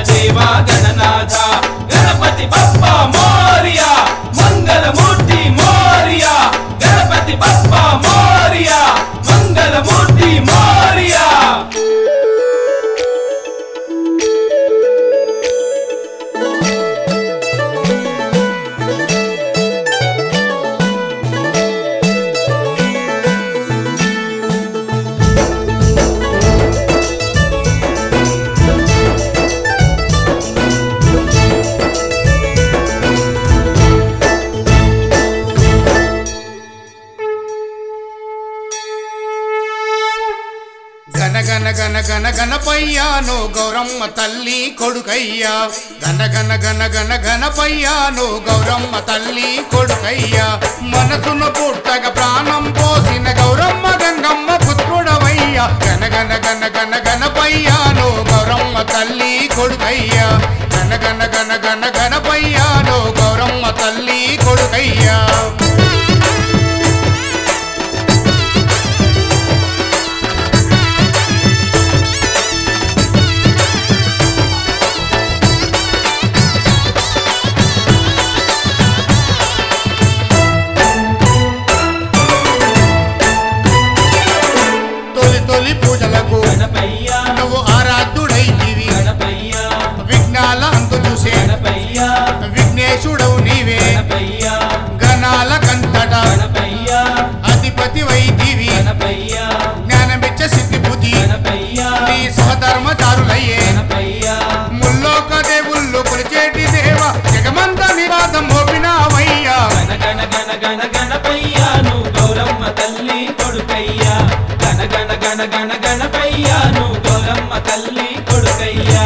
దేవా గణనాథ గణపతి బప్ప మోరియా మంగళమూర్తి మోరియా గణపతి బప్ప మోరియా మంగళమూర్తి మోరియా గన గన గన గన గణపయ్యాను గౌరమ్మ తల్లి కొడుకయ్యా గన గన గన గన గణపయ్యాను గౌరమ్మ తల్లి కొడుకయ్యా మనసును పుట్టగ ప్రాణం పోసిన గౌరమ్మ గంగమ్మ పుత్రుడవయ్యా గన గన గన గన గణపయ్యాను గౌరమ్మ తల్లి కొడుకయ్యా గన గన గన గన గణపయ్యాను గౌరమ్మ తల్లి కొడుకయ్యా తొలి తొలి పూజలకు గణపయ్యా నువ్వు ఆరాధ్యుడైతివి గణపయ్యా విఘ్నాల అంతు చూసే గణపయ్యా విఘ్నేశుడవు నీవే గణపయ్యా గణాల కంతట గణపయ్యా అధిపతి వైదివి గణపయ్యా జ్ఞానమిచ్చ సిద్ధి బుద్ధి గణపయ్యా నీ సహధర్మచారులయ్యే గణపయ్యా ముల్లోక దేవుళ్ళు కొలిచేటి దేవ జగమంత నివాదం మోపినావయ్యా గణ గణ గణ గణ గణపయ్యాను గౌరమ్మ తల్లి కొడుకయ్యా గణ గణ గణ గణ గణపయ్యాను గౌరమ్మ తల్లి కొడుకయ్యా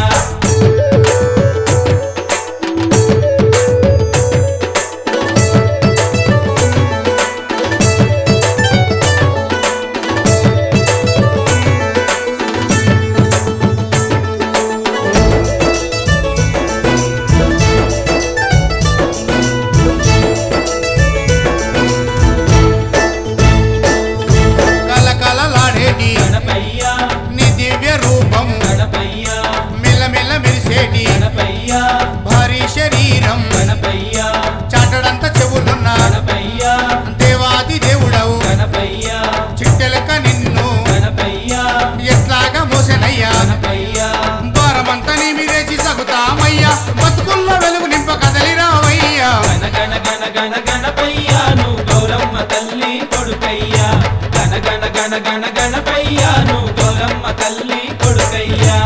కలకలలాడేటి గణపయ్యా నీ దివ్య రూపం గణపయ్యా మెల్లమెల్ల మెరిసేటి గణపయ్యా భారీ శరీరం గణపయ్యా చాటడంత చెవులున్న గణపయ్యా దేవాది దేవుడవు గణపయ్యా చిట్టెలక నిన్ను గణపయ్యా ఎట్లాగా మోసెనయ్యా గణపయ్యా భారమంతా నీ మీదేసి సగుతామయ్యా బతుకుల్లో వెలుగు నింప కదలిరావయ్యా గణ గణ గణ గణ గణపయ్యాను గౌరమ్మ తల్లి కొడుకయ్యా గణ గణ గణ గణ గణపయ్యాను గౌరమ్మ తల్లి కొడుకయ్యా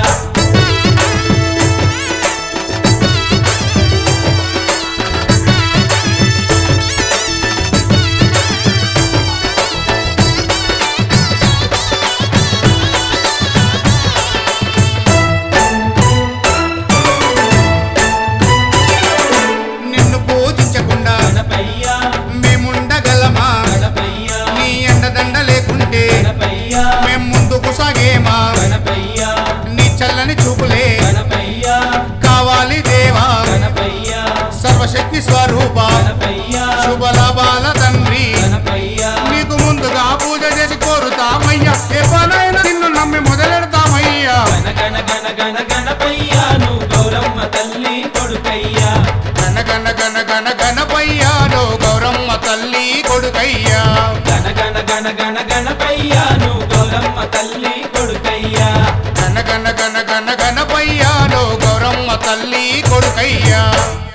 నిన్ను పూజించకుండా గణపయ్యా మేముండగలమా గణపయ్యా నీ ఎండదండ లేకుంటే గణపయ్యా మేం ముందుకు సాగేమా గణపయ్యా నీ చల్లని చూపులే గణపయ్యా కావాలి దేవా గణపయ్యా సర్వశక్తి స్వరూప గణపయ్యా శుభలాభాల తండ్రి గణపయ్యా నీకు ముందుగా పూజ చేసి కోరుతామయ్యా ఏ పనైనా నిన్ను నమ్మి మొదలెడతామయ్యా గణ గణ గణ గణ గణపయ్యాను గౌరమ్మ తల్లి కొడుకయ్యా గన గన గన గన గణపయ్యాను గౌరమ్మ తల్లి కొడుకయ్యా గణ గణ గణ గణ గణపయ్యాను గౌరమ్మ తల్లి కొడుకయ్యా గన గన గన గన గణపయ్యాను గౌరమ్మ తల్లి కొడుకయ్యా